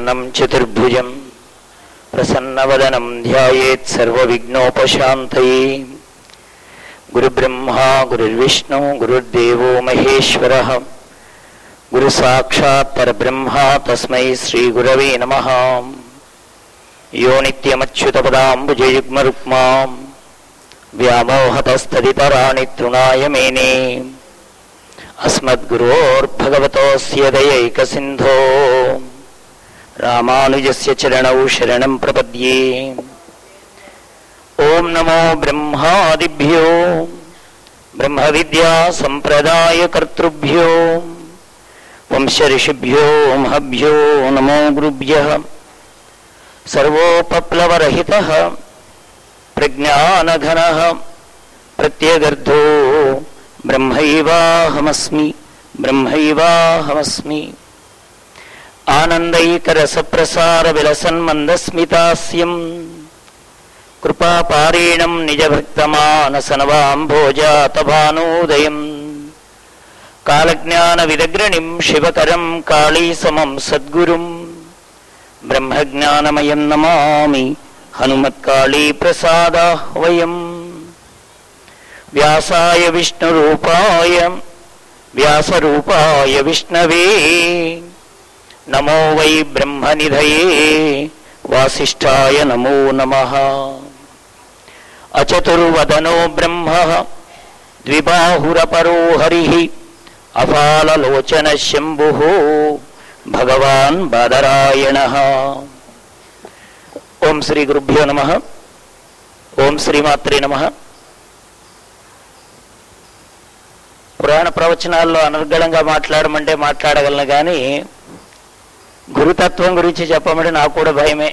శశివర్ణం చతుర్భుజం ప్రసన్నవదనం ధ్యాయేత్ సర్వవిఘ్నోపశాంతయే గురుబ్రహ్మా గురుర్విష్ణు గురుర్దేవో మహేశ్వర గురు సాక్షాత్ పరబ్రహ్మ తస్మై శ్రీ గురవే నమ యో నిత్యమచ్యుతపదాంబుజయుగ్మరుక్మాం వ్యామోహతస్తదితరాణి తృణాయ మేనే అస్మద్గురోర్భగవతోస్య దయైకసింధో రామానుజస్య చరణౌ శరణం ప్రపద్యే ఓం నమో బ్రహ్మాదిభ్యో బ్రహ్మ విద్యా సంప్రదాయ కర్తృభ్యో వంశఋషిభ్యో మహభ్యో నమో గురుభ్య సర్వోపప్లవరహిత ప్రజ్ఞానఘన ప్రత్యగర్ధో బ్రహ్మైవాహమస్మి బ్రహ్మైవాహమస్మి ఆనందైకరసప్రసార విలసన్మందస్మితాస్యం కృపాపారేణం నిజభక్తమానసనవాంభోజాతభానోదయం కాలజ్ఞాన విదగ్రణిం శివకరం కాళీసమం సద్గురుం బ్రహ్మజ్ఞానమయం నమామి హనుమత్కాళీ ప్రసాదాహ్వయం వ్యాసాయ విష్ణురూపాయ వ్యాసరూపాయ విష్ణవే నమో వై బ్రహ్మనిధయే వాసిష్ఠాయ నమో నమ అచతుర్వదనో బ్రహ్మ ద్విబాహురపరో హరి అఫాలలోచన శంభు భగవాన్ బాదరాయణ ఓం శ్రీ గురుభ్యో నమ ఓం శ్రీమాత్రే నమ పురాణ ప్రవచనాల్లో అనర్గళంగా మాట్లాడమంటే మాట్లాడగలను కానీ గురుతత్వం గురించి చెప్పమంటే నాకు కూడా భయమే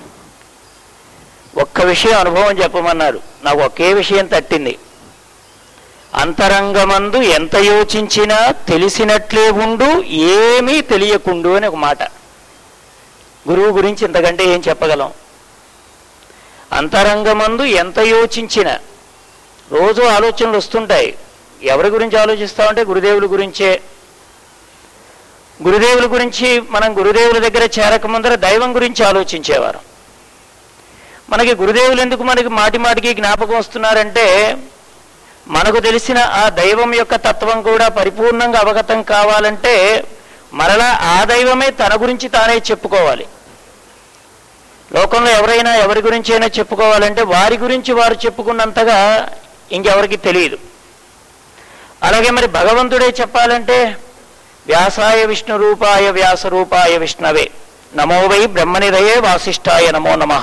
ఒక్క విషయం అనుభవం చెప్పమన్నారు నాకు ఒకే విషయం తట్టింది అంతరంగమందు ఎంత యోచించినా తెలిసినట్లే ఉండు ఏమీ తెలియకుండు అని ఒక మాట గురువు గురించి ఇంతకంటే ఏం చెప్పగలం అంతరంగమందు ఎంత యోచించినా రోజు ఆలోచనలు వస్తుంటాయి ఎవరి గురించి ఆలోచిస్తామంటే గురుదేవుల గురించే గురుదేవుల గురించి మనం గురుదేవుల దగ్గర చేరక ముందర దైవం గురించి ఆలోచించేవారు మనకి గురుదేవులు ఎందుకు మనకి మాటి మాటికి జ్ఞాపకం వస్తున్నారంటే మనకు తెలిసిన ఆ దైవం యొక్క తత్వం కూడా పరిపూర్ణంగా అవగతం కావాలంటే మరలా ఆ దైవమే తన గురించి తానే చెప్పుకోవాలి లోకంలో ఎవరైనా ఎవరి గురించి అయినా చెప్పుకోవాలంటే వారి గురించి వారు చెప్పుకున్నంతగా ఇంకెవరికి తెలియదు అలాగే మరి భగవంతుడే చెప్పాలంటే వ్యాసాయ విష్ణు రూపాయ వ్యాస రూపాయ విష్ణవే నమో వై బ్రహ్మనిదయే వాసిష్ఠాయ నమో నమ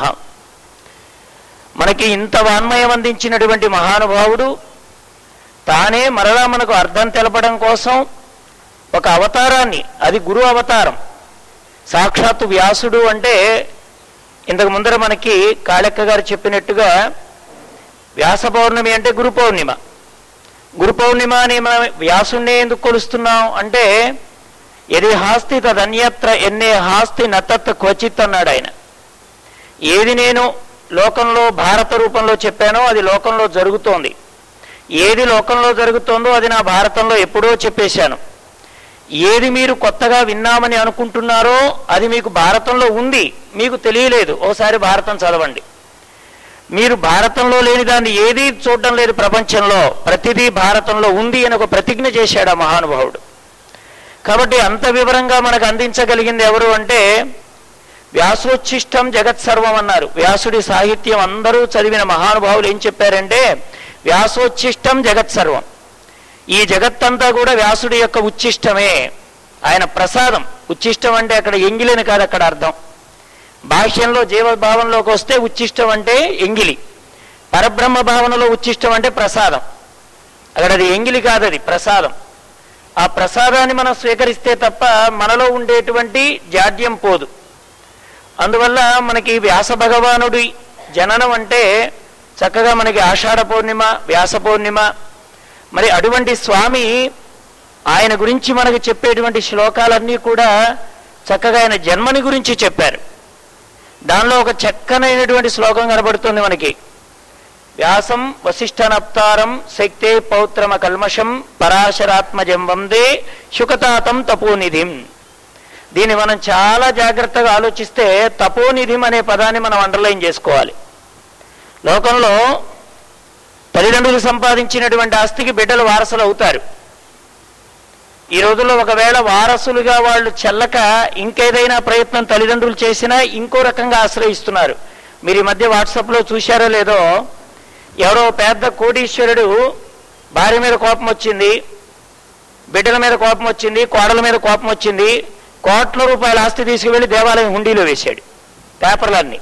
మనకి ఇంత వాన్మయం అందించినటువంటి మహానుభావుడు తానే మరలా మనకు అర్థం తెలపడం కోసం ఒక అవతారాన్ని అది గురు అవతారం సాక్షాత్తు వ్యాసుడు అంటే ఇంతకు ముందర మనకి కాళెక్క గారు చెప్పినట్టుగా వ్యాస పౌర్ణమి అంటే గురు పౌర్ణిమ గురు పౌర్ణిమ అని మనం వ్యాసుణ్ణి ఎందుకు కొలుస్తున్నాం అంటే ఎది హాస్తి తదన్యత్ర ఎన్నే హాస్తి నతత్ క్వచిత్ అన్నాడు ఆయన ఏది నేను లోకంలో భారత రూపంలో చెప్పానో అది లోకంలో జరుగుతోంది ఏది లోకంలో జరుగుతోందో అది నా భారతంలో ఎప్పుడో చెప్పేశాను ఏది మీరు కొత్తగా విన్నామని అనుకుంటున్నారో అది మీకు భారతంలో ఉంది మీకు తెలియలేదు ఓసారి భారతం చదవండి మీరు భారతంలో లేని దాన్ని ఏదీ చూడడం లేదు ప్రపంచంలో ప్రతిదీ భారతంలో ఉంది అని ఒక ప్రతిజ్ఞ చేశాడు ఆ మహానుభావుడు కాబట్టి అంత వివరంగా మనకు అందించగలిగింది ఎవరు అంటే వ్యాసోచ్ఛిష్టం జగత్ సర్వం అన్నారు వ్యాసుడి సాహిత్యం అందరూ చదివిన మహానుభావులు ఏం చెప్పారంటే వ్యాసోచ్ఛిష్టం జగత్ సర్వం ఈ జగత్తంతా కూడా వ్యాసుడి యొక్క ఉచ్ఛిష్టమే ఆయన ప్రసాదం ఉచ్ఛిష్టం అంటే అక్కడ ఎంగిలని కాదు అక్కడ అర్థం భాష్యంలో జీవభావంలోకి వస్తే ఉచ్ఛిష్టం అంటే ఎంగిలి పరబ్రహ్మ భావనలో ఉచ్ఛిష్టం అంటే ప్రసాదం అక్కడ అది ఎంగిలి కాదు అది ప్రసాదం ఆ ప్రసాదాన్ని మనం స్వీకరిస్తే తప్ప మనలో ఉండేటువంటి జాడ్యం పోదు అందువల్ల మనకి వ్యాస భగవానుడి జననం అంటే చక్కగా మనకి ఆషాఢ పౌర్ణిమ వ్యాస పౌర్ణిమ మరి అటువంటి స్వామి ఆయన గురించి మనకు చెప్పేటువంటి శ్లోకాలన్నీ కూడా చక్కగా ఆయన జన్మని గురించి చెప్పారు దానిలో ఒక చక్కనైనటువంటి శ్లోకం కనబడుతుంది మనకి వ్యాసం వశిష్ఠనప్తారం శక్తే పౌత్రమ కల్మషం పరాశరాత్మజం వందే శుకతాతం తపోనిధిం దీన్ని మనం చాలా జాగ్రత్తగా ఆలోచిస్తే తపోనిధిం అనే పదాన్ని మనం అండర్లైన్ చేసుకోవాలి లోకంలో తల్లిదండ్రులు సంపాదించినటువంటి ఆస్తికి బిడ్డలు వారసులు అవుతారు ఈ రోజుల్లో ఒకవేళ వారసులుగా వాళ్ళు చెల్లక ఇంకేదైనా ప్రయత్నం తల్లిదండ్రులు చేసినా ఇంకో రకంగా ఆశ్రయిస్తున్నారు మీరు ఈ మధ్య వాట్సాప్లో చూశారో లేదో ఎవరో పెద్ద కోటీశ్వరుడు భార్య మీద కోపం వచ్చింది బిడ్డల మీద కోపం వచ్చింది కోడల మీద కోపం వచ్చింది కోట్ల రూపాయల ఆస్తి తీసుకువెళ్ళి దేవాలయం హుండీలో వేశాడు పేపర్లన్నీ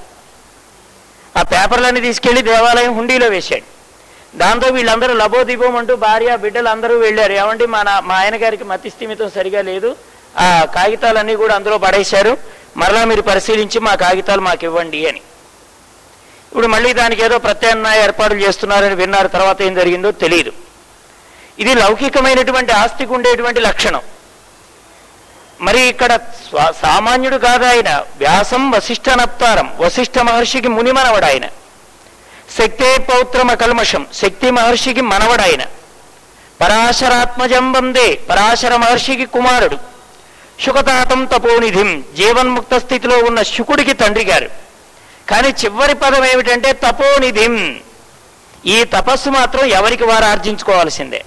ఆ పేపర్లన్నీ తీసుకెళ్లి దేవాలయం హుండీలో వేశాడు దాంతో వీళ్ళందరూ లబోదిబోం అంటూ భార్య బిడ్డలు అందరూ వెళ్ళారు ఏమండి మా నా- మా ఆయన గారికి మతి స్థిమితం సరిగా లేదు ఆ కాగితాలన్నీ కూడా అందులో పడేశారు మరలా మీరు పరిశీలించి మా కాగితాలు మాకు ఇవ్వండి అని ఇప్పుడు మళ్ళీ దానికి ఏదో ప్రత్యామ్నాయ ఏర్పాట్లు చేస్తున్నారని విన్నారు తర్వాత ఏం జరిగిందో తెలియదు ఇది లౌకికమైనటువంటి ఆస్తికి ఉండేటువంటి లక్షణం మరి ఇక్కడ స్వ- సామాన్యుడు కాదు ఆయన వ్యాసం వశిష్ఠ నప్తారం వశిష్ఠ మహర్షికి ముని మనవడు ఆయన శక్తే పౌత్రమ కల్మషం శక్తి మహర్షికి మనవడాయన పరాశరాత్మజం వందే పరాశర మహర్షికి కుమారుడు శుకతాతం తపోనిధిం జీవన్ముక్త స్థితిలో ఉన్న శుకుడికి తండ్రి గారు కానీ చివరి పదం ఏమిటంటే తపోనిధిం ఈ తపస్సు మాత్రం ఎవరికి వారు ఆర్జించుకోవాల్సిందే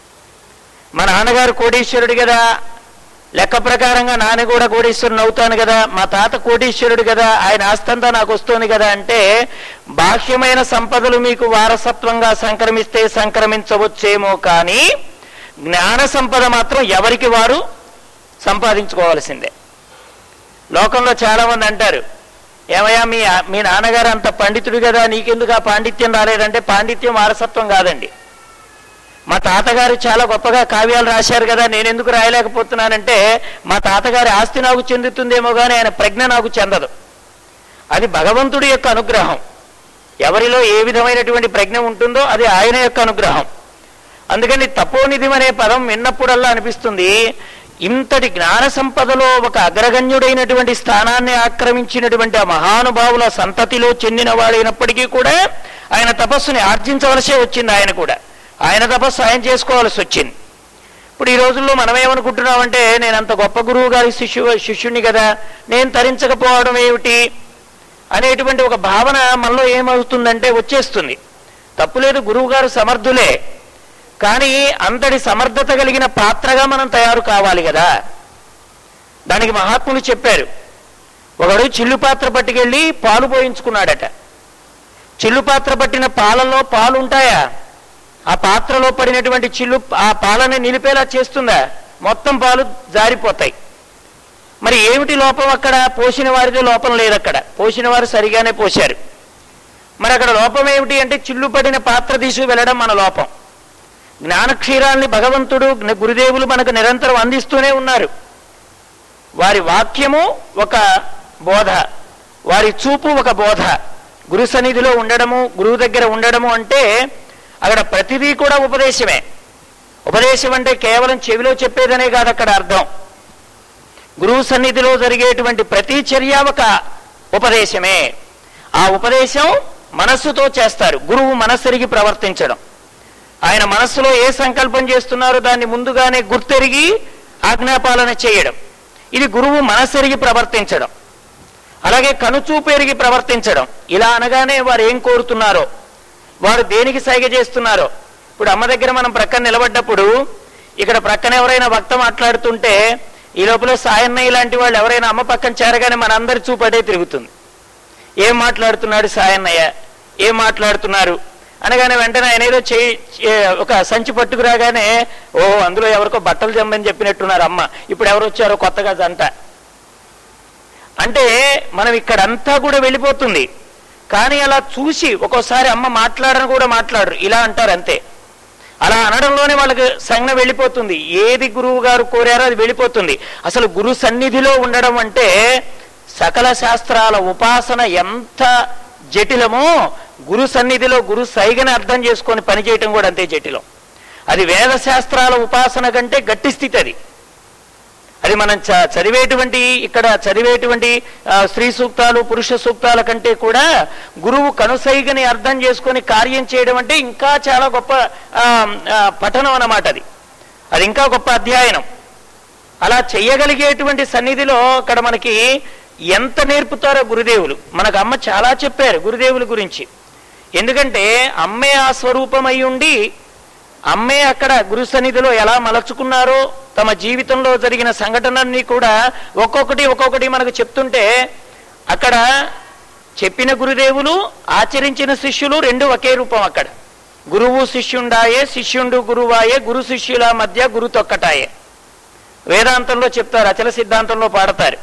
మా నాన్నగారు కోటీశ్వరుడు కదా లెక్క ప్రకారంగా నాన్న కూడా కోటీశ్వరుని అవుతాను కదా మా తాత కోటీశ్వరుడు కదా ఆయన ఆస్తంతా నాకు వస్తుంది కదా అంటే బాహ్యమైన సంపదలు మీకు వారసత్వంగా సంక్రమిస్తే సంక్రమించవచ్చేమో కానీ జ్ఞాన సంపద మాత్రం ఎవరికి వారు సంపాదించుకోవాల్సిందే లోకంలో చాలా మంది అంటారు ఏమయ్యా మీ మీ నాన్నగారు అంత పండితుడు కదా నీకెందుకు ఆ పాండిత్యం రాలేదంటే పాండిత్యం వారసత్వం కాదండి మా తాతగారు చాలా గొప్పగా కావ్యాలు రాశారు కదా నేను ఎందుకు రాయలేకపోతున్నానంటే మా తాతగారి ఆస్తి నాకు చెందుతుందేమో కానీ ఆయన ప్రజ్ఞ నాకు చెందదు అది భగవంతుడి యొక్క అనుగ్రహం ఎవరిలో ఏ విధమైనటువంటి ప్రజ్ఞ ఉంటుందో అది ఆయన యొక్క అనుగ్రహం అందుకని తపోనిధి అనే పదం విన్నప్పుడల్లా అనిపిస్తుంది ఇంతటి జ్ఞాన సంపదలో ఒక అగ్రగణ్యుడైనటువంటి స్థానాన్ని ఆక్రమించినటువంటి ఆ మహానుభావుల సంతతిలో చెందిన వాడైనప్పటికీ కూడా ఆయన తపస్సుని ఆర్జించవలసే వచ్చింది ఆయన కూడా ఆయన తపస్సు ఆయన చేసుకోవాల్సి వచ్చింది ఇప్పుడు ఈ రోజుల్లో మనం ఏమనుకుంటున్నామంటే నేను అంత గొప్ప గురువు గారి శిష్యు శిష్యుని కదా నేను తరించకపోవడం ఏమిటి అనేటువంటి ఒక భావన మనలో ఏమవుతుందంటే వచ్చేస్తుంది తప్పులేదు గురువు గారు సమర్థులే కానీ అంతటి సమర్థత కలిగిన పాత్రగా మనం తయారు కావాలి కదా దానికి మహాత్ములు చెప్పారు ఒకడు చిల్లు పాత్ర పట్టుకెళ్ళి పాలు పోయించుకున్నాడట చిల్లు పాత్ర పట్టిన పాలలో పాలు ఉంటాయా ఆ పాత్రలో పడినటువంటి చిల్లు ఆ పాలని నిలిపేలా చేస్తుందా మొత్తం పాలు జారిపోతాయి మరి ఏమిటి లోపం అక్కడ పోసిన వారితో లోపం లేదు అక్కడ పోసిన వారు సరిగానే పోశారు మరి అక్కడ లోపం ఏమిటి అంటే చిల్లు పడిన పాత్ర తీసుకు వెళ్ళడం మన లోపం జ్ఞానక్షీరాల్ని భగవంతుడు జ్ఞ- గురుదేవులు మనకు నిరంతరం అందిస్తూనే ఉన్నారు వారి వాక్యము ఒక బోధ వారి చూపు ఒక బోధ గురు సన్నిధిలో ఉండడము గురువు దగ్గర ఉండడము అంటే అక్కడ ప్రతిదీ కూడా ఉపదేశమే ఉపదేశం అంటే కేవలం చెవిలో చెప్పేదనే కాదు అక్కడ అర్థం గురువు సన్నిధిలో జరిగేటువంటి ప్రతి చర్య ఒక ఉపదేశమే ఆ ఉపదేశం మనస్సుతో చేస్తారు గురువు మనస్సరిగి ప్రవర్తించడం ఆయన మనస్సులో ఏ సంకల్పం చేస్తున్నారో దాన్ని ముందుగానే గుర్తెరిగి ఆజ్ఞాపాలన చేయడం ఇది గురువు మనస్సరిగి ప్రవర్తించడం అలాగే కనుచూపు ఎరిగి ప్రవర్తించడం ఇలా అనగానే వారు ఏం కోరుతున్నారో వారు దేనికి సైగ చేస్తున్నారో ఇప్పుడు అమ్మ దగ్గర మనం ప్రక్కన నిలబడ్డప్పుడు ఇక్కడ ప్రక్కన ఎవరైనా వక్త మాట్లాడుతుంటే ఈ లోపల సాయన్నయ్య లాంటి వాళ్ళు ఎవరైనా అమ్మ పక్కన చేరగానే మన అందరి చూపు అదే తిరుగుతుంది ఏం మాట్లాడుతున్నాడు సాయన్నయ్య ఏం మాట్లాడుతున్నారు అనగానే వెంటనే ఆయన ఏదో చేయి చే- ఒక సంచి పట్టుకురాగానే ఓ అందులో ఎవరికో బట్టలు జమ్మని చెప్పినట్టున్నారు అమ్మ ఇప్పుడు ఎవరు వచ్చారో కొత్తగా జంట అంటే మనం ఇక్కడంతా కూడా వెళ్ళిపోతుంది కానీ అలా చూసి ఒక్కోసారి అమ్మ మాట్లాడని కూడా మాట్లాడరు ఇలా అంటారు అంతే అలా అనడంలోనే వాళ్ళకి సంజ్ఞ వెళ్ళిపోతుంది ఏది గురువు గారు కోరారో అది వెళ్ళిపోతుంది అసలు గురు సన్నిధిలో ఉండడం అంటే సకల శాస్త్రాల ఉపాసన ఎంత జటిలమో గురు సన్నిధిలో గురు సైగని అర్థం చేసుకొని పనిచేయటం కూడా అంతే జటిలం అది వేద శాస్త్రాల ఉపాసన కంటే గట్టి స్థితి అది అది మనం చ- చదివేటువంటి ఇక్కడ చదివేటువంటి ఆ, స్త్రీ సూక్తాలు పురుష సూక్తాల కంటే కూడా గురువు కనుసైగని అర్థం చేసుకొని కార్యం చేయడం అంటే ఇంకా చాలా గొప్ప ఆ, ఆ, పఠనం అన్నమాట అది అది ఇంకా గొప్ప అధ్యయనం అలా చెయ్యగలిగేటువంటి సన్నిధిలో అక్కడ మనకి ఎంత నేర్పుతారో గురుదేవులు మనకు అమ్మ చాలా చెప్పారు గురుదేవుల గురించి ఎందుకంటే అమ్మే ఆ స్వరూపమై ఉండి అమ్మే అక్కడ గురు సన్నిధిలో ఎలా మలచుకున్నారో తమ జీవితంలో జరిగిన సంఘటనల్ని కూడా ఒక్కొక్కటి ఒక్కొక్కటి మనకు చెప్తుంటే అక్కడ చెప్పిన గురుదేవులు ఆచరించిన శిష్యులు రెండు ఒకే రూపం అక్కడ గురువు శిష్యుండాయే శిష్యుండు గురువాయే గురు శిష్యుల మధ్య గురు తొక్కటాయే వేదాంతంలో చెప్తారు అచల సిద్ధాంతంలో పాడతారు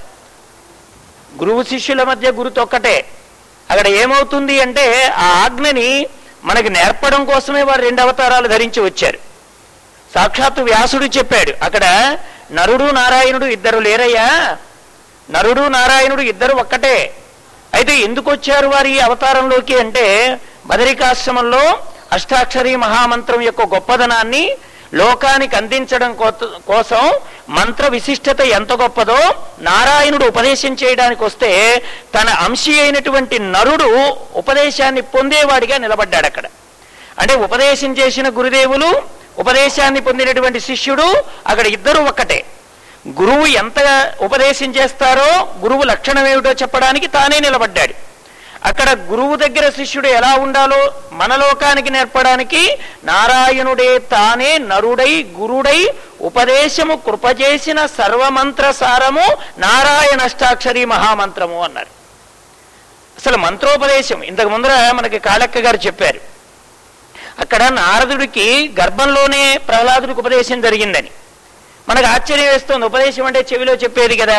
గురువు శిష్యుల మధ్య గురు తొక్కటే అక్కడ ఏమవుతుంది అంటే ఆ ఆజ్ఞని మనకి నేర్పడం కోసమే వారు రెండు అవతారాలు ధరించి వచ్చారు సాక్షాత్తు వ్యాసుడు చెప్పాడు అక్కడ నరుడు నారాయణుడు ఇద్దరు లేరయ్యా నరుడు నారాయణుడు ఇద్దరు ఒక్కటే అయితే ఎందుకు వచ్చారు వారి ఈ అవతారంలోకి అంటే బదరికాశ్రమంలో అష్టాక్షరి మహామంత్రం యొక్క గొప్పదనాన్ని లోకానికి అందించడం కోత- కోసం మంత్ర విశిష్టత ఎంత గొప్పదో నారాయణుడు ఉపదేశం చేయడానికి వస్తే తన అంశి అయినటువంటి నరుడు ఉపదేశాన్ని పొందేవాడిగా నిలబడ్డాడు అక్కడ అంటే ఉపదేశం చేసిన గురుదేవులు ఉపదేశాన్ని పొందినటువంటి శిష్యుడు అక్కడ ఇద్దరు ఒక్కటే గురువు ఎంత ఉపదేశం చేస్తారో గురువు లక్షణం ఏమిటో చెప్పడానికి తానే నిలబడ్డాడు అక్కడ గురువు దగ్గర శిష్యుడు ఎలా ఉండాలో మన లోకానికి నేర్పడానికి నారాయణుడే తానే నరుడై గురుడై ఉపదేశము కృపచేసిన సర్వమంత్ర సారము నారాయణ అష్టాక్షరి మహామంత్రము అన్నారు అసలు మంత్రోపదేశం ఇంతకు ముందర మనకి కాళక్క గారు చెప్పారు అక్కడ నారదుడికి గర్భంలోనే ప్రహ్లాదుడికి ఉపదేశం జరిగిందని మనకు ఆశ్చర్యం వేస్తుంది ఉపదేశం అంటే చెవిలో చెప్పేది కదా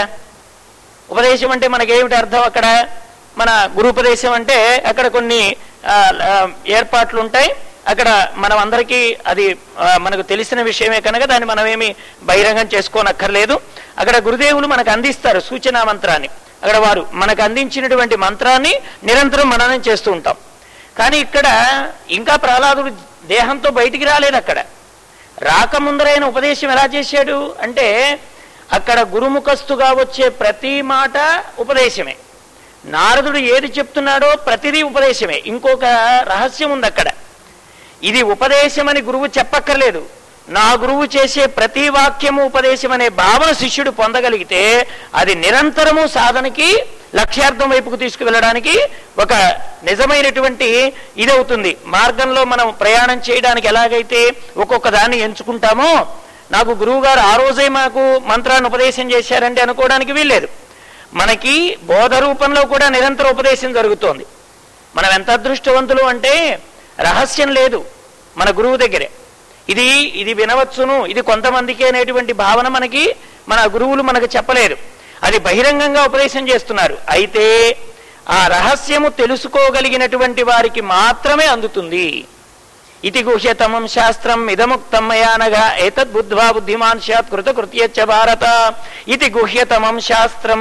ఉపదేశం అంటే మనకేమిటి అర్థం అక్కడ మన గురుపదేశం అంటే అక్కడ కొన్ని ఆ, ఆ, ఏర్పాట్లు ఉంటాయి అక్కడ మనం అందరికీ అది ఆ, మనకు తెలిసిన విషయమే కనుక దాన్ని మనమేమి బహిరంగం చేసుకోనక్కర్లేదు అక్కడ గురుదేవులు మనకు అందిస్తారు సూచనా మంత్రాన్ని అక్కడ వారు మనకు అందించినటువంటి మంత్రాన్ని నిరంతరం మననం చేస్తూ ఉంటాం కానీ ఇక్కడ ఇంకా ప్రహ్లాదుడు దేహంతో బయటికి రాలేదు అక్కడ రాకముందరైన ఉపదేశం ఎలా చేశాడు అంటే అక్కడ గురుముఖస్తుగా వచ్చే ప్రతి మాట ఉపదేశమే నారదుడు ఏది చెప్తున్నాడో ప్రతిదీ ఉపదేశమే ఇంకొక రహస్యం ఉంది అక్కడ ఇది ఉపదేశమని గురువు చెప్పక్కర్లేదు నా గురువు చేసే ప్రతి వాక్యము ఉపదేశం అనే భావన శిష్యుడు పొందగలిగితే అది నిరంతరము సాధనకి లక్ష్యార్థం వైపుకు తీసుకువెళ్ళడానికి ఒక నిజమైనటువంటి ఇది అవుతుంది మార్గంలో మనం ప్రయాణం చేయడానికి ఎలాగైతే ఒక్కొక్క దాన్ని ఎంచుకుంటామో నాకు గురువు గారు ఆ రోజే మాకు మంత్రాన్ని ఉపదేశం చేశారంటే అనుకోవడానికి వీల్లేదు మనకి బోధ రూపంలో కూడా నిరంతర ఉపదేశం జరుగుతోంది మనం ఎంత అదృష్టవంతులు అంటే రహస్యం లేదు మన గురువు దగ్గరే ఇది ఇది వినవచ్చును ఇది కొంతమందికి అనేటువంటి భావన మనకి మన గురువులు మనకు చెప్పలేరు అది బహిరంగంగా ఉపదేశం చేస్తున్నారు అయితే ఆ రహస్యము తెలుసుకోగలిగినటువంటి వారికి మాత్రమే అందుతుంది ఇది గుహ్యతమం శాస్త్రం ఇదముక్తం మయానగా ఏతద్ బుద్ధ్వా బుద్ధిమాన్ స్యాత్ కృత కృత్యచ్చ భారత ఇది గుహ్యతమం శాస్త్రం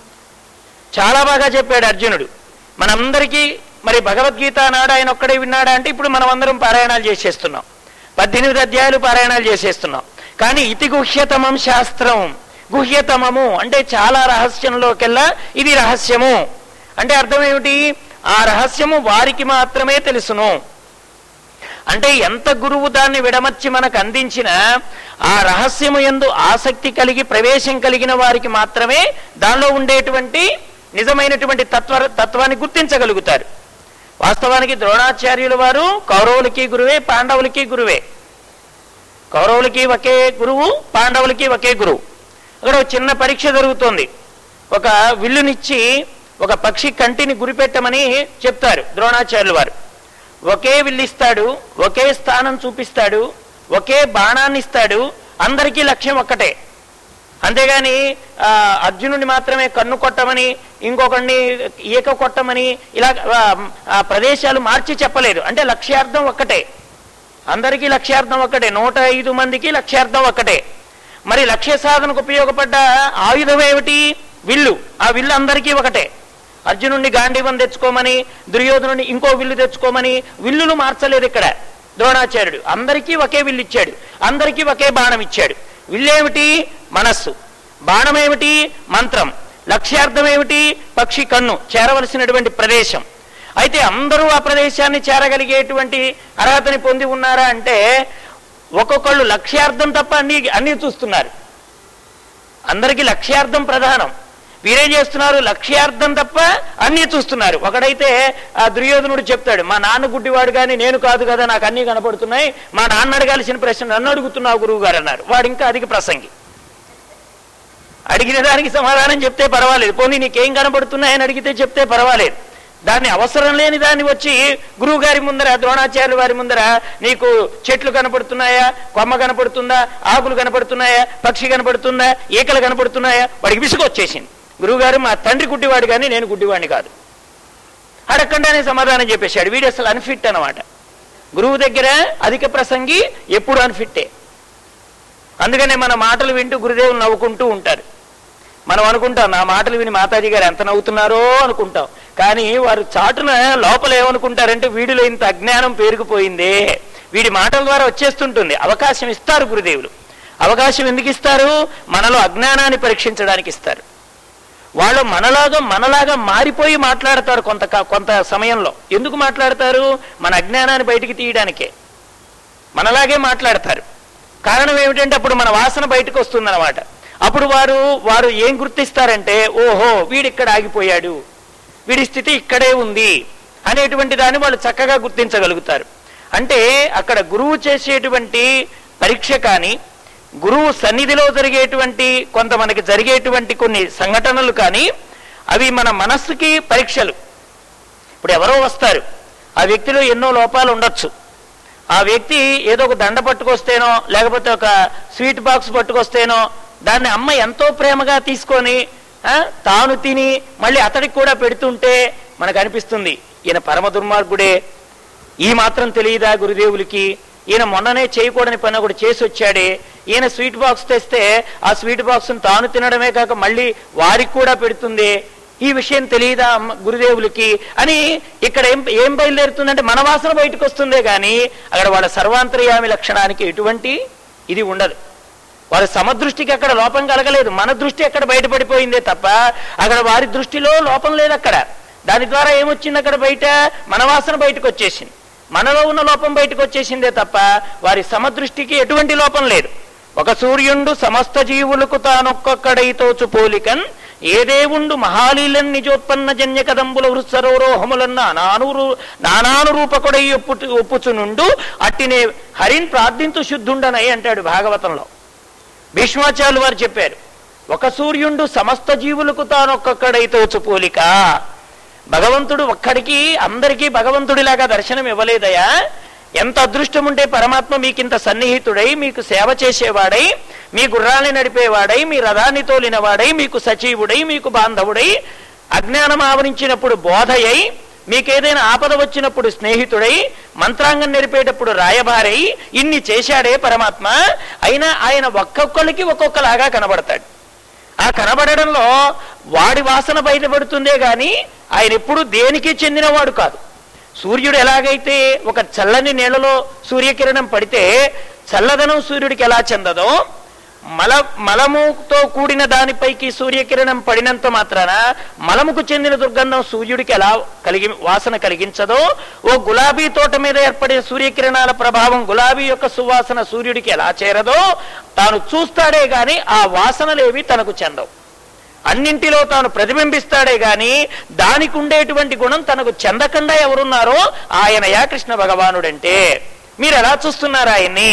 చాలా బాగా చెప్పాడు అర్జునుడు మనందరికీ మరి భగవద్గీత నాడు ఆయన ఒక్కడే విన్నాడా అంటే ఇప్పుడు మనం అందరం పారాయణాలు చేసేస్తున్నాం పద్దెనిమిది అధ్యాయాలు పారాయణాలు చేసేస్తున్నాం కానీ ఇతి గుహ్యతమం శాస్త్రం గుహ్యతమము అంటే చాలా రహస్యంలోకెల్లా ఇది రహస్యము అంటే అర్థం ఏమిటి ఆ రహస్యము వారికి మాత్రమే తెలుసును అంటే ఎంత గురువు దాన్ని విడమర్చి మనకు అందించిన ఆ రహస్యము ఎందు ఆసక్తి కలిగి ప్రవేశం కలిగిన వారికి మాత్రమే దానిలో ఉండేటువంటి నిజమైనటువంటి తత్వ తత్వాన్ని గుర్తించగలుగుతారు వాస్తవానికి ద్రోణాచార్యుల వారు కౌరవులకి గురువే పాండవులకి గురువే కౌరవులకి ఒకే గురువు పాండవులకి ఒకే గురువు అక్కడ ఒక చిన్న పరీక్ష జరుగుతోంది ఒక విల్లునిచ్చి ఒక పక్షి కంటిని గురిపెట్టమని చెప్తారు ద్రోణాచార్యుల వారు ఒకే విల్లిస్తాడు ఒకే స్థానం చూపిస్తాడు ఒకే బాణాన్ని ఇస్తాడు అందరికీ లక్ష్యం ఒక్కటే అంతేగాని ఆ, అర్జునుడిని మాత్రమే కన్ను కొట్టమని ఇంకొకరిని ఈక కొట్టమని ఇలా ఆ, ఆ ప్రదేశాలు మార్చి చెప్పలేదు అంటే లక్ష్యార్థం ఒక్కటే అందరికీ లక్ష్యార్థం ఒక్కటే నూట ఐదు మందికి లక్ష్యార్థం ఒక్కటే మరి లక్ష్య సాధనకు ఉపయోగపడ్డ ఆయుధం ఏమిటి విల్లు ఆ విల్లు అందరికీ ఒకటే అర్జునుడిని గాంధీవం తెచ్చుకోమని దుర్యోధనుడిని ఇంకో విల్లు తెచ్చుకోమని విల్లులు మార్చలేదు ఇక్కడ ద్రోణాచార్యుడు అందరికీ ఒకే విల్లు ఇచ్చాడు అందరికీ ఒకే బాణం ఇచ్చాడు విల్లేమిటి మనస్సు బాణం ఏమిటి మంత్రం లక్ష్యార్థం ఏమిటి పక్షి కన్ను చేరవలసినటువంటి ప్రదేశం అయితే అందరూ ఆ ప్రదేశాన్ని చేరగలిగేటువంటి అర్హతని పొంది ఉన్నారా అంటే ఒక్కొక్కళ్ళు లక్ష్యార్థం తప్ప అన్ని అన్ని చూస్తున్నారు అందరికీ లక్ష్యార్థం ప్రధానం వీరేం చేస్తున్నారు లక్ష్యార్థం తప్ప అన్నీ చూస్తున్నారు ఒకడైతే ఆ దుర్యోధనుడు చెప్తాడు మా నాన్న గుడ్డివాడు కానీ నేను కాదు కదా నాకు అన్నీ కనపడుతున్నాయి మా నాన్న అడగాల్సిన ప్రశ్న నన్ను అడుగుతున్నావు గురువు గారు అన్నారు వాడు ఇంకా అధిక ప్రసంగి అడిగిన దానికి సమాధానం చెప్తే పర్వాలేదు పోనీ నీకేం కనబడుతున్నాయని అడిగితే చెప్తే పర్వాలేదు దాన్ని అవసరం లేని దాన్ని వచ్చి గురువు గారి ముందర ద్రోణాచార్యుల వారి ముందర నీకు చెట్లు కనపడుతున్నాయా కొమ్మ కనపడుతుందా ఆకులు కనపడుతున్నాయా పక్షి కనపడుతుందా ఈకలు కనపడుతున్నాయా వాడికి విసుగొచ్చేసింది గురువుగారు మా తండ్రి గుడ్డివాడు కానీ నేను గుడ్డివాడిని కాదు అడగకుండానే సమాధానం చెప్పేశాడు వీడు అసలు అన్ఫిట్ అనమాట గురువు దగ్గర అధిక ప్రసంగి ఎప్పుడు అన్ఫిట్టే అందుకనే మన మాటలు వింటూ గురుదేవులు నవ్వుకుంటూ ఉంటారు మనం అనుకుంటాం నా మాటలు విని మాతాజీ గారు ఎంత నవ్వుతున్నారో అనుకుంటాం కానీ వారు చాటున లోపల ఏమనుకుంటారంటే వీడిలో ఇంత అజ్ఞానం పేరుకుపోయిందే వీడి మాటల ద్వారా వచ్చేస్తుంటుంది అవకాశం ఇస్తారు గురుదేవులు అవకాశం ఎందుకు ఇస్తారు మనలో అజ్ఞానాన్ని పరీక్షించడానికి ఇస్తారు వాళ్ళు మనలాగా మనలాగా మారిపోయి మాట్లాడతారు కొంత కా- కొంత సమయంలో ఎందుకు మాట్లాడతారు మన అజ్ఞానాన్ని బయటికి తీయడానికే మనలాగే మాట్లాడతారు కారణం ఏమిటంటే అప్పుడు మన వాసన బయటకు వస్తుందన్నమాట అప్పుడు వారు వారు ఏం గుర్తిస్తారంటే ఓహో వీడిక్కడ ఆగిపోయాడు వీడి స్థితి ఇక్కడే ఉంది అనేటువంటి దాన్ని వాళ్ళు చక్కగా గుర్తించగలుగుతారు అంటే అక్కడ గురువు చేసేటువంటి పరీక్ష కానీ గురువు సన్నిధిలో జరిగేటువంటి కొంత మనకి జరిగేటువంటి కొన్ని సంఘటనలు కానీ అవి మన మనస్సుకి పరీక్షలు ఇప్పుడు ఎవరో వస్తారు ఆ వ్యక్తిలో ఎన్నో లోపాలు ఉండొచ్చు ఆ వ్యక్తి ఏదో ఒక దండ పట్టుకొస్తేనో లేకపోతే ఒక స్వీట్ బాక్స్ పట్టుకొస్తేనో దాన్ని అమ్మ ఎంతో ప్రేమగా తీసుకొని ఆ, తాను తిని మళ్ళీ అతడికి కూడా పెడుతుంటే మనకు అనిపిస్తుంది ఈయన పరమ దుర్మార్గుడే ఈ మాత్రం తెలియదా గురుదేవులకి ఈయన మొన్ననే చేయకూడని పని ఒకటి చేసి వచ్చాడే ఈయన స్వీట్ బాక్స్ తెస్తే ఆ స్వీట్ బాక్స్ తాను తినడమే కాక మళ్ళీ వారికి కూడా పెడుతుంది ఈ విషయం తెలియదా అమ్మ- గురుదేవులకి అని ఇక్కడ ఏం ఏం బయలుదేరుతుందంటే మన వాసన బయటకు వస్తుందే కానీ అక్కడ వాళ్ళ సర్వాంతర్యామి లక్షణానికి ఎటువంటి ఇది ఉండదు వారి సమదృష్టికి అక్కడ లోపం కలగలేదు మన దృష్టి అక్కడ బయటపడిపోయిందే తప్ప అక్కడ వారి దృష్టిలో లోపం లేదు అక్కడ దాని ద్వారా ఏమొచ్చింది అక్కడ బయట మన వాసన బయటకు వచ్చేసింది మనలో ఉన్న లోపం బయటకు వచ్చేసిందే తప్ప వారి సమదృష్టికి ఎటువంటి లోపం లేదు ఒక సూర్యుండు సమస్త జీవులకు తానొక్కొక్కడైతోచు పోలికన్ ఏ దేవుండు మహాలీలన్ నిజోత్పన్న జన్య కదంబుల వృత్సరోరోహములన్న నానూరు నానాను రూపకుడై ఒప్పు ఒప్పుచునుండు అట్టినే హరిన్ ప్రార్థింతు శుద్ధుండనై అంటాడు భాగవతంలో భీష్మాచార్యులు వారు చెప్పారు ఒక సూర్యుండు సమస్త జీవులకు తానొక్కొక్కడైతోచు పోలిక భగవంతుడు ఒక్కడికి అందరికీ భగవంతుడిలాగా దర్శనం ఇవ్వలేదయా ఎంత అదృష్టం ఉంటే పరమాత్మ మీకింత సన్నిహితుడై మీకు సేవ చేసేవాడై మీ గుర్రాన్ని నడిపేవాడై మీ రథాన్ని తోలినవాడై మీకు సచివుడై మీకు బాంధవుడై అజ్ఞానం ఆవరించినప్పుడు బోధయై మీకేదైనా ఆపద వచ్చినప్పుడు స్నేహితుడై మంత్రాంగం నెరిపేటప్పుడు రాయబారై ఇన్ని చేశాడే పరమాత్మ అయినా ఆయన ఒక్కొక్కరికి ఒక్కొక్కలాగా కనబడతాడు ఆ కనబడడంలో వాడి వాసన బయటపడుతుందే గాని ఆయన ఎప్పుడు దేనికి చెందినవాడు కాదు సూర్యుడు ఎలాగైతే ఒక చల్లని నీళ్ళలో సూర్యకిరణం పడితే చల్లదనం సూర్యుడికి ఎలా చెందదో మల మలముతో కూడిన దానిపైకి సూర్యకిరణం పడినంత మాత్రాన మలముకు చెందిన దుర్గంధం సూర్యుడికి ఎలా కలిగి వాసన కలిగించదో ఓ గులాబీ తోట మీద ఏర్పడే సూర్యకిరణాల ప్రభావం గులాబీ యొక్క సువాసన సూర్యుడికి ఎలా చేరదో తాను చూస్తాడే గాని ఆ వాసనలేవి తనకు చెందవు అన్నింటిలో తాను ప్రతిబింబిస్తాడే గాని దానికి ఉండేటువంటి గుణం తనకు చెందకుండా ఎవరున్నారో ఆయనయా కృష్ణ భగవానుడంటే మీరు ఎలా చూస్తున్నారు ఆయన్ని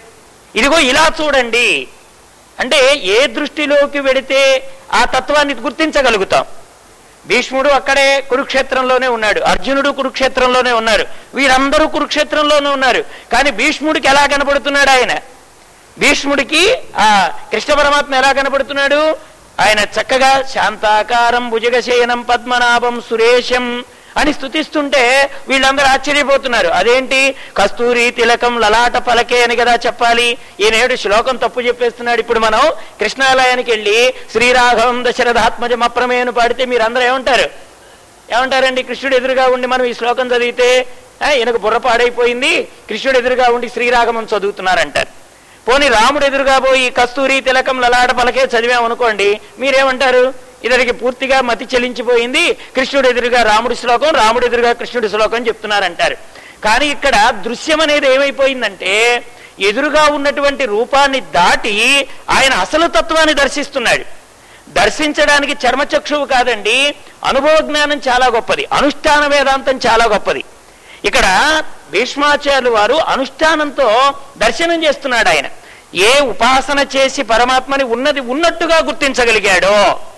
ఇదిగో ఇలా చూడండి అంటే ఏ దృష్టిలోకి వెడితే ఆ తత్వాన్ని గుర్తించగలుగుతాం భీష్ముడు అక్కడే కురుక్షేత్రంలోనే ఉన్నాడు అర్జునుడు కురుక్షేత్రంలోనే ఉన్నారు వీరందరూ కురుక్షేత్రంలోనే ఉన్నారు కానీ భీష్ముడికి ఎలా కనబడుతున్నాడు ఆయన భీష్ముడికి ఆ కృష్ణ పరమాత్మ ఎలా కనబడుతున్నాడు ఆయన చక్కగా శాంతాకారం భుజగశయనం పద్మనాభం సురేశం అని స్తుతిస్తుంటే వీళ్ళందరూ ఆశ్చర్యపోతున్నారు అదేంటి కస్తూరి తిలకం లలాట పలకే అని కదా చెప్పాలి ఈనేడు శ్లోకం తప్పు చెప్పేస్తున్నాడు ఇప్పుడు మనం కృష్ణాలయానికి వెళ్ళి శ్రీరాఘవం దశరథాత్మజం అప్రమేయను పాడితే మీరందరూ ఏమంటారు ఏమంటారండి కృష్ణుడు ఎదురుగా ఉండి మనం ఈ శ్లోకం చదివితే "ఆ, ఈయనకు బుర్ర పాడైపోయింది కృష్ణుడు ఎదురుగా ఉండి శ్రీరాగమం చదువుతున్నారంటారు పోనీ రాముడు ఎదురుగా పోయి కస్తూరి తిలకం లలాట పలకే చదివామనుకోండి మీరేమంటారు ఇతడికి పూర్తిగా మతి చెలించిపోయింది కృష్ణుడు ఎదురుగా రాముడి శ్లోకం రాముడు ఎదురుగా కృష్ణుడి శ్లోకం చెప్తున్నారంటారు కానీ ఇక్కడ దృశ్యం అనేది ఏమైపోయిందంటే ఎదురుగా ఉన్నటువంటి రూపాన్ని దాటి ఆయన అసలు తత్వాన్ని దర్శిస్తున్నాడు దర్శించడానికి చర్మచక్షువు కాదండి అనుభవ జ్ఞానం చాలా గొప్పది అనుష్ఠాన వేదాంతం చాలా గొప్పది ఇక్కడ భీష్మాచార్యులు వారు అనుష్ఠానంతో దర్శనం చేస్తున్నాడు ఆయన ఏ ఉపాసన చేసి పరమాత్మని ఉన్నది ఉన్నట్టుగా గుర్తించగలిగాడో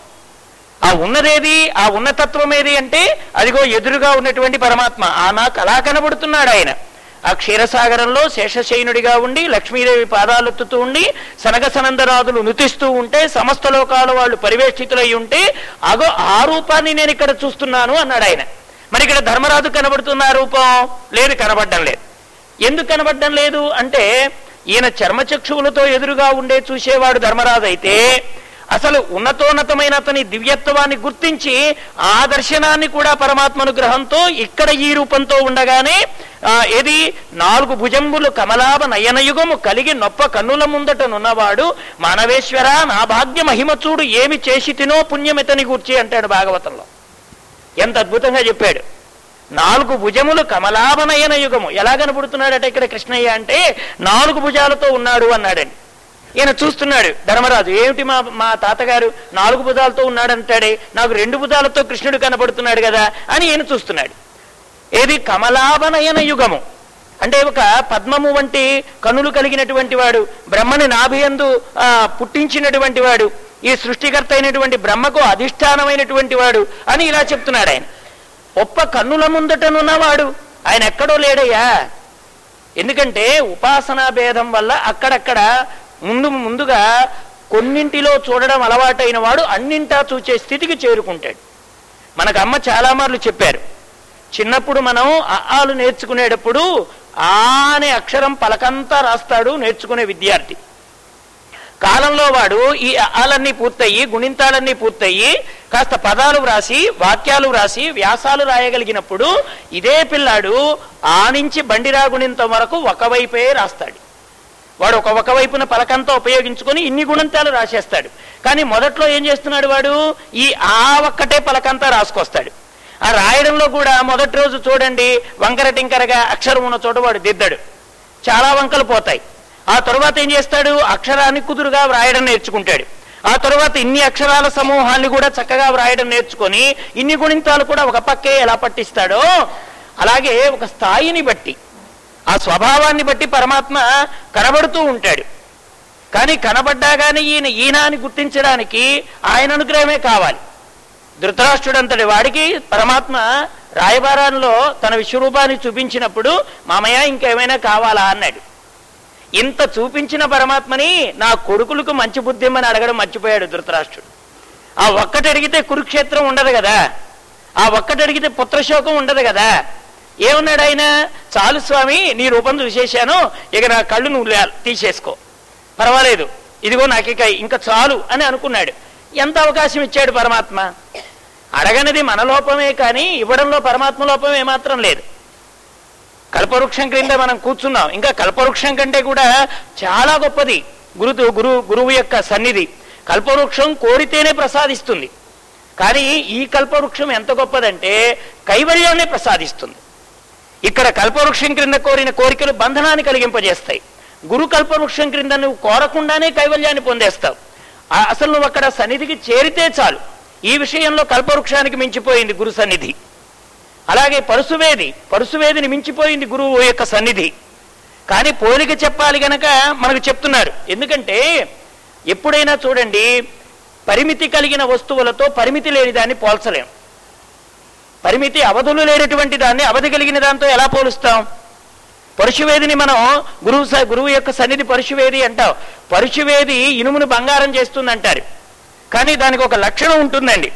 ఆ ఉన్నదేది ఆ ఉన్నతత్వం ఏది అంటే అదిగో ఎదురుగా ఉన్నటువంటి పరమాత్మ ఆ నాకు అలా కనబడుతున్నాడు ఆయన ఆ క్షీరసాగరంలో శేషశయనుడిగా ఉండి లక్ష్మీదేవి పాదాలెత్తుతూ ఉండి సనగ సనందరాదులు నుతిస్తూ ఉంటే సమస్త లోకాల వాళ్ళు పరివేష్టితులై ఉంటే అగో ఆ రూపాన్ని నేను ఇక్కడ చూస్తున్నాను అన్నాడు ఆయన మరి ఇక్కడ ధర్మరాజు కనబడుతున్న ఆ రూపం లేదు కనబడడం లేదు ఎందుకు కనబడడం లేదు అంటే ఈయన చర్మచక్షువులతో ఎదురుగా ఉండే చూసేవాడు ధర్మరాజు అయితే అసలు ఉన్నతోన్నతమైన అతని దివ్యత్వాన్ని గుర్తించి ఆ దర్శనాన్ని కూడా పరమాత్మనుగ్రహంతో ఇక్కడ ఈ రూపంతో ఉండగానే ఆ, ఏది నాలుగు భుజంబులు కమలాభ నయనయుగము కలిగి నొప్ప కన్నుల ముందటనున్నవాడు మానవేశ్వర నా భాగ్య మహిమ చూడు ఏమి చేసి తినో పుణ్యమితని గూర్చి అంటాడు భాగవతంలో ఎంత అద్భుతంగా చెప్పాడు నాలుగు భుజములు కమలాభనయన యుగము ఎలా కనబడుతున్నాడట ఇక్కడ కృష్ణయ్య అంటే నాలుగు భుజాలతో ఉన్నాడు అన్నాడండి ఈయన చూస్తున్నాడు ధర్మరాజు ఏమిటి మా మా తాతగారు నాలుగు భుజాలతో ఉన్నాడంటాడే నాకు రెండు భుజాలతో కృష్ణుడు కనబడుతున్నాడు కదా అని ఈయన చూస్తున్నాడు ఏది కమలాభనయన యుగము అంటే ఒక పద్మము వంటి కనులు కలిగినటువంటి వాడు బ్రహ్మని నాభియందు ఆ, పుట్టించినటువంటి వాడు ఈ సృష్టికర్త అయినటువంటి బ్రహ్మకు అధిష్టానమైనటువంటి వాడు అని ఇలా చెప్తున్నాడు ఆయన ఒప్ప కన్నుల ముందటనున్నవాడు ఆయన ఎక్కడో లేడయ్యా ఎందుకంటే ఉపాసనా భేదం వల్ల అక్కడక్కడ ముందు ముందుగా కొన్నింటిలో చూడడం అలవాటైన వాడు అన్నింటా చూచే స్థితికి చేరుకుంటాడు మనకు అమ్మ చాలా మార్లు చెప్పారు చిన్నప్పుడు మనం ఆ ఆలు నేర్చుకునేటప్పుడు ఆ అనే అక్షరం పలకంతా రాస్తాడు నేర్చుకునే విద్యార్థి కాలంలో వాడు ఈ ఆలన్నీ పూర్తయి గుణింతాలన్నీ పూర్తయి కాస్త పదాలు వ్రాసి వాక్యాలు వ్రాసి వ్యాసాలు రాయగలిగినప్పుడు ఇదే పిల్లాడు ఆ నుంచి బండిరా గుణింతం వరకు ఒకవైపే రాస్తాడు వాడు ఒక ఒకవైపున పలకంతా ఉపయోగించుకొని ఇన్ని గుణంతాలు రాసేస్తాడు కానీ మొదట్లో ఏం చేస్తున్నాడు వాడు ఈ ఆ ఒక్కటే పలకంతా రాసుకొస్తాడు ఆ రాయడంలో కూడా మొదటి రోజు చూడండి వంకర టింకరగా అక్షరం ఉన్న చోట వాడు దిద్దాడు చాలా వంకలు పోతాయి ఆ తరువాత ఏం చేస్తాడు అక్షరాన్ని కుదురుగా వ్రాయడం నేర్చుకుంటాడు ఆ తరువాత ఇన్ని అక్షరాల సమూహాన్ని కూడా చక్కగా వ్రాయడం నేర్చుకొని ఇన్ని గుణింతాలు కూడా ఒక పక్కే ఎలా పట్టిస్తాడో అలాగే ఒక స్థాయిని బట్టి ఆ స్వభావాన్ని బట్టి పరమాత్మ కనబడుతూ ఉంటాడు కానీ కనబడ్డా కానీ ఈయన ఈయన అని గుర్తించడానికి ఆయన అనుగ్రహమే కావాలి ధృతరాష్ట్రుడంతటి వాడికి పరమాత్మ రాయబారాల్లో తన విశ్వరూపాన్ని చూపించినప్పుడు మామయ్య ఇంకేమైనా కావాలా అన్నాడు ఇంత చూపించిన పరమాత్మని నా కొడుకులకు మంచి బుద్ధి ఇమ్మని అడగడం మర్చిపోయాడు ధృతరాష్ట్రుడు ఆ ఒక్కటి అడిగితే కురుక్షేత్రం ఉండదు కదా ఆ ఒక్కటి అడిగితే పుత్రశోకం ఉండదు కదా ఏమన్నాడు ఆయన చాలు స్వామి నీ రూపం చూసేశాను ఇక నా కళ్ళు నువ్వు లే- తీసేసుకో పర్వాలేదు ఇదిగో నాకు ఇక ఇంకా చాలు అని అనుకున్నాడు ఎంత అవకాశం ఇచ్చాడు పరమాత్మ అడగనిది మన లోపమే కానీ ఇవ్వడంలో పరమాత్మ లోపం ఏమాత్రం లేదు కల్పవృక్షం క్రింద మనం కూర్చున్నాం ఇంకా కల్పవృక్షం కంటే కూడా చాలా గొప్పది గురు గురు గురువు యొక్క సన్నిధి కల్పవృక్షం కోరితేనే ప్రసాదిస్తుంది కానీ ఈ కల్పవృక్షం ఎంత గొప్పదంటే కైవల్యాన్ని ప్రసాదిస్తుంది ఇక్కడ కల్పవృక్షం క్రింద కోరిన కోరికలు బంధనాన్ని కలిగింపజేస్తాయి గురు కల్పవృక్షం క్రింద నువ్వు కోరకుండానే కైవల్యాన్ని పొందేస్తావు ఆ అసలు నువ్వు అక్కడ సన్నిధికి చేరితే చాలు ఈ విషయంలో కల్పవృక్షానికి మించిపోయింది గురు సన్నిధి అలాగే పరుసువేది పరుసువేదిని మించిపోయింది గురువు యొక్క సన్నిధి కానీ పోలిక చెప్పాలి గనక మనకు చెప్తున్నారు ఎందుకంటే ఎప్పుడైనా చూడండి పరిమితి కలిగిన వస్తువులతో పరిమితి లేని దాన్ని పోల్చలేం పరిమితి అవధులు లేనటువంటి దాన్ని అవధి కలిగిన దాంతో ఎలా పోలుస్తాం పరుశువేదిని మనం గురువు స- గురువు యొక్క సన్నిధి పరుశువేది అంటాం పరుశువేది ఇనుమును బంగారం చేస్తుంది అంటారు కానీ దానికి ఒక లక్షణం ఉంటుందండి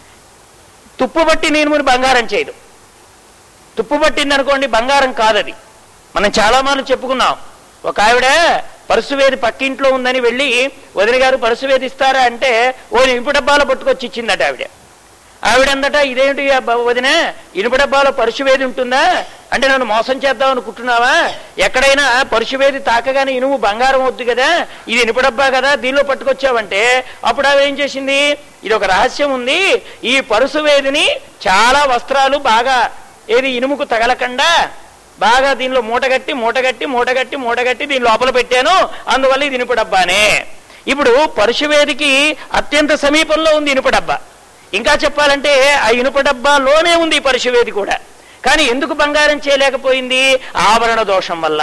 తుప్పు బట్టి ఇనుమును బంగారం చేయదు తుప్పు పట్టింది అనుకోండి బంగారం కాదది మనం చాలా మార్లు చెప్పుకున్నాం ఒక ఆవిడ పరుసువేది పక్కింట్లో ఉందని వెళ్ళి వదిన గారు పరుసువేది ఇస్తారా అంటే ఓ ఇనుపు డబ్బాలో పట్టుకొచ్చి ఇచ్చిందట ఆవిడ ఆవిడందట ఇదేంటి ఆ బ- వదిన ఇనుపు డబ్బాలో పరుశువేది ఉంటుందా అంటే నన్ను మోసం చేద్దాం అనుకుంటున్నావా ఎక్కడైనా పరుశువేది తాకగానే ఇనుము బంగారం వద్దు కదా ఇది ఇనుపు డబ్బా కదా దీనిలో పట్టుకొచ్చావంటే అప్పుడు ఆవిడ ఏం చేసింది ఇది ఒక రహస్యం ఉంది ఈ పరుసువేదిని చాలా వస్త్రాలు బాగా ఏది ఇనుముకు తగలకుండా బాగా దీనిలో మూటగట్టి మూటగట్టి మూటగట్టి మూటగట్టి దీని లోపల పెట్టాను అందువల్ల ఇది ఇనుప డబ్బానే ఇప్పుడు పరుశువేదికి అత్యంత సమీపంలో ఉంది ఇనుప డబ్బా ఇంకా చెప్పాలంటే ఆ ఇనుప డబ్బాలోనే ఉంది ఈ పరుశువేది కూడా కానీ ఎందుకు బంగారం చేయలేకపోయింది ఆభరణ దోషం వల్ల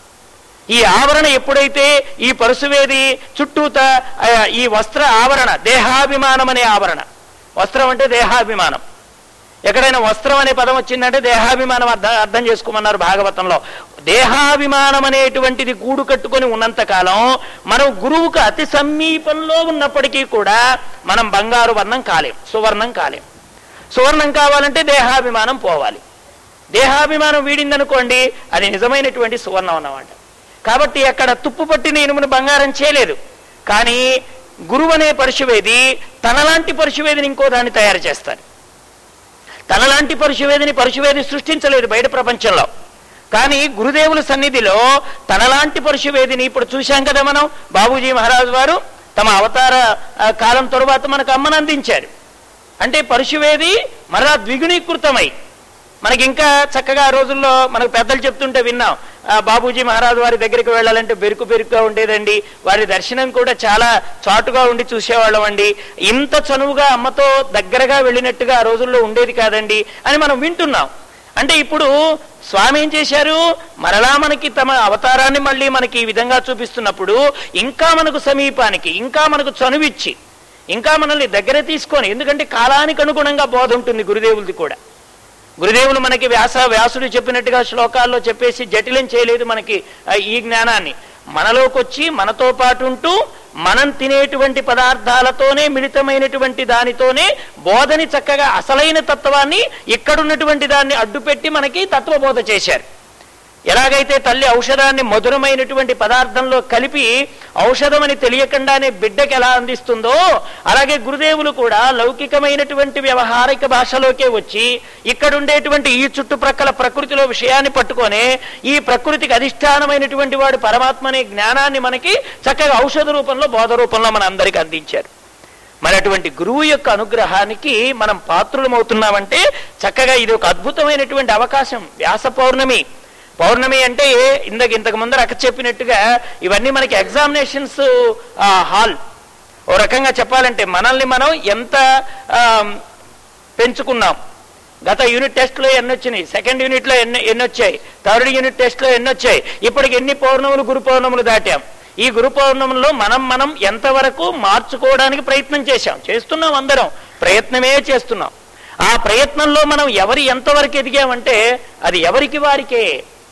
ఈ ఆవరణ ఎప్పుడైతే ఈ పరుసువేది చుట్టూత ఆ, ఈ వస్త్ర ఆవరణ దేహాభిమానం అనే ఆవరణ వస్త్రం అంటే దేహాభిమానం ఎక్కడైనా వస్త్రం అనే పదం వచ్చిందంటే దేహాభిమానం అర్థం అర్థం చేసుకోమన్నారు భాగవతంలో దేహాభిమానం అనేటువంటిది గూడు కట్టుకొని ఉన్నంత కాలం మనం గురువుకు అతి సమీపంలో ఉన్నప్పటికీ కూడా మనం బంగారు వర్ణం కాలేం సువర్ణం కాలేం సువర్ణం కావాలంటే దేహాభిమానం పోవాలి దేహాభిమానం వీడిందనుకోండి అది నిజమైనటువంటి సువర్ణం అన్నమాట కాబట్టి అక్కడ తుప్పు పట్టిన ఇనుమును బంగారం చేయలేదు కానీ గురువు అనే పరుశువేది తనలాంటి పరుశువేదిని ఇంకో దాన్ని తయారు చేస్తారు తనలాంటి పరుశువేదిని పరుశువేది సృష్టించలేదు బయట ప్రపంచంలో కానీ గురుదేవుల సన్నిధిలో తనలాంటి పరుశువేదిని ఇప్పుడు చూశాం కదా మనం బాబూజీ మహారాజు వారు తమ అవతార ఆ, కాలం తరువాత మనకు అమ్మను అందించారు అంటే పరుశువేది మరలా ద్విగుణీకృతమై మనకి ఇంకా చక్కగా ఆ రోజుల్లో మనకు పెద్దలు చెప్తుంటే విన్నాం ఆ, బాబూజీ మహారాజు వారి దగ్గరికి వెళ్ళాలంటే బెరుకు బెరుకుగా ఉండేదండి వారి దర్శనం కూడా చాలా చాటుగా ఉండి చూసేవాళ్ళం అండి ఇంత చనువుగా అమ్మతో దగ్గరగా వెళ్ళినట్టుగా ఆ రోజుల్లో ఉండేది కాదండి అని మనం వింటున్నాం అంటే ఇప్పుడు స్వామి ఏం చేశారు మరలా మనకి తమ అవతారాన్ని మళ్ళీ మనకి ఈ విధంగా చూపిస్తున్నప్పుడు ఇంకా మనకు సమీపానికి ఇంకా మనకు చనువిచ్చి ఇంకా మనల్ని దగ్గర తీసుకొని ఎందుకంటే కాలానికి అనుగుణంగా బోధ ఉంటుంది గురుదేవులది కూడా గురుదేవులు మనకి వ్యాస వ్యాసుడు చెప్పినట్టుగా శ్లోకాల్లో చెప్పేసి జటిలం చేయలేదు మనకి ఆ, ఈ జ్ఞానాన్ని మనలోకి వచ్చి మనతో పాటు ఉంటూ మనం తినేటువంటి పదార్థాలతోనే మిళితమైనటువంటి దానితోనే బోధని చక్కగా అసలైన తత్వాన్ని ఇక్కడున్నటువంటి దాన్ని అడ్డుపెట్టి మనకి తత్వబోధ చేశారు ఎలాగైతే తల్లి ఔషధాన్ని మధురమైనటువంటి పదార్థంలో కలిపి ఔషధం అని తెలియకుండానే బిడ్డకి ఎలా అందిస్తుందో అలాగే గురుదేవులు కూడా లౌకికమైనటువంటి వ్యవహారిక భాషలోకే వచ్చి ఇక్కడుండేటువంటి ఈ చుట్టుప్రక్కల ప్రకృతిలో విషయాన్ని పట్టుకొని ఈ ప్రకృతికి అధిష్టానమైనటువంటి వాడు పరమాత్మ అనే జ్ఞానాన్ని మనకి చక్కగా ఔషధ రూపంలో బోధ రూపంలో మన అందరికీ అందించారు మరి అటువంటి గురువు యొక్క అనుగ్రహానికి మనం పాత్రులమవుతున్నామంటే చక్కగా ఇది ఒక అద్భుతమైనటువంటి అవకాశం వ్యాస పౌర్ణమి పౌర్ణమి అంటే ఇంతకు ఇంతకు ముందర అక్క చెప్పినట్టుగా ఇవన్నీ మనకి ఎగ్జామినేషన్స్ హాల్ ఓ రకంగా చెప్పాలంటే మనల్ని మనం ఎంత ఆ, పెంచుకున్నాం గత యూనిట్ టెస్ట్లో ఎన్ని వచ్చినాయి సెకండ్ యూనిట్లో ఎన్ని ఎన్ని వచ్చాయి థర్డ్ యూనిట్ టెస్ట్లో ఎన్ని వచ్చాయి ఇప్పటికి ఎన్ని పౌర్ణములు గురు పౌర్ణములు దాటాం ఈ గురు పౌర్ణములో మనం మనం ఎంతవరకు మార్చుకోవడానికి ప్రయత్నం చేశాం చేస్తున్నాం అందరం ప్రయత్నమే చేస్తున్నాం ఆ ప్రయత్నంలో మనం ఎవరి ఎంతవరకు ఎదిగామంటే అది ఎవరికి వారికే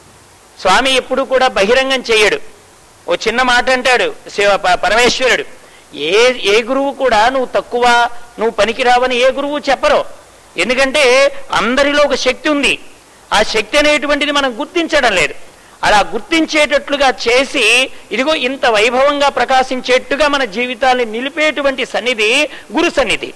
స్వామి ఎప్పుడు కూడా బహిరంగం చేయడు ఓ చిన్న మాట అంటాడు శివ ప- పరమేశ్వరుడు ఏ ఏ గురువు కూడా నువ్వు తక్కువ నువ్వు పనికిరావని ఏ గురువు చెప్పరు ఎందుకంటే అందరిలో ఒక శక్తి ఉంది ఆ శక్తి అనేటువంటిది మనం గుర్తించడం లేదు అలా గుర్తించేటట్లుగా చేసి ఇదిగో ఇంత వైభవంగా ప్రకాశించేట్టుగా మన జీవితాన్ని నిలిపేటువంటి సన్నిధి గురు సన్నిధి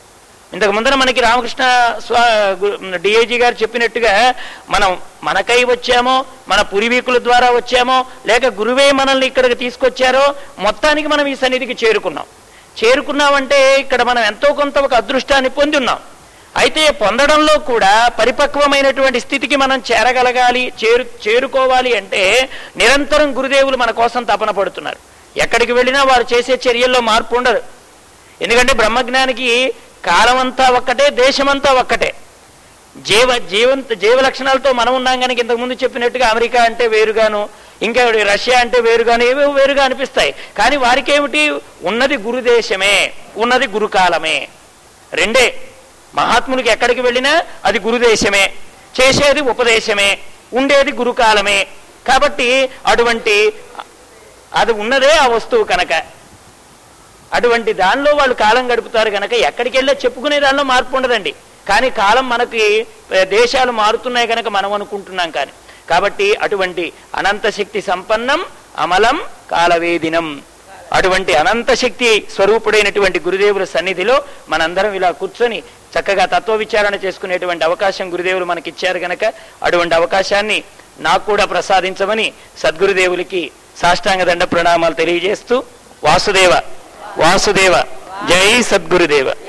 ఇంతకు ముందర మనకి రామకృష్ణ స్వా డిఐజీ గారు చెప్పినట్టుగా మనం మనకై వచ్చామో మన పూర్వీకుల ద్వారా వచ్చామో లేక గురువే మనల్ని ఇక్కడికి తీసుకొచ్చారో మొత్తానికి మనం ఈ సన్నిధికి చేరుకున్నాం చేరుకున్నామంటే ఇక్కడ మనం ఎంతో కొంత ఒక అదృష్టాన్ని పొంది ఉన్నాం అయితే పొందడంలో కూడా పరిపక్వమైనటువంటి స్థితికి మనం చేరగలగాలి చేరు చేరుకోవాలి అంటే నిరంతరం గురుదేవులు మన కోసం తపన పడుతున్నారు ఎక్కడికి వెళ్ళినా వారు చేసే చర్యల్లో మార్పు ఉండదు ఎందుకంటే బ్రహ్మజ్ఞానికి కాలమంతా ఒక్కటే దేశమంతా ఒక్కటే జీవ జీవంత జీవ లక్షణాలతో మనం ఉన్నాం కనుక ఇంతకుముందు చెప్పినట్టుగా అమెరికా అంటే వేరుగాను ఇంకా రష్యా అంటే వేరుగాను ఏవేవో వేరుగా అనిపిస్తాయి కానీ వారికి ఏమిటి ఉన్నది గురుదేశమే ఉన్నది గురుకాలమే రెండే మహాత్మునికి ఎక్కడికి వెళ్ళినా అది గురుదేశమే చేసేది ఉపదేశమే ఉండేది గురుకాలమే కాబట్టి అటువంటి అది ఉన్నదే ఆ వస్తువు కనుక అటువంటి దానిలో వాళ్ళు కాలం గడుపుతారు కనుక ఎక్కడికి వెళ్ళా చెప్పుకునే దానిలో మార్పు ఉండదండి కానీ కాలం మనకి ఏ, దేశాలు మారుతున్నాయి కనుక మనం అనుకుంటున్నాం కానీ కాబట్టి అటువంటి అనంత శక్తి సంపన్నం అమలం కాలవేదినం అటువంటి అనంత శక్తి స్వరూపుడైనటువంటి గురుదేవుల సన్నిధిలో మనందరం ఇలా కూర్చొని చక్కగా తత్వ విచారణ చేసుకునేటువంటి అవకాశం గురుదేవులు మనకి ఇచ్చారు గనక అటువంటి అవకాశాన్ని నాకు కూడా ప్రసాదించమని సద్గురుదేవులకి సాష్టాంగ దండ ప్రణామాలు తెలియజేస్తూ వాసుదేవ వాసుదేవ జై సద్గురుదేవ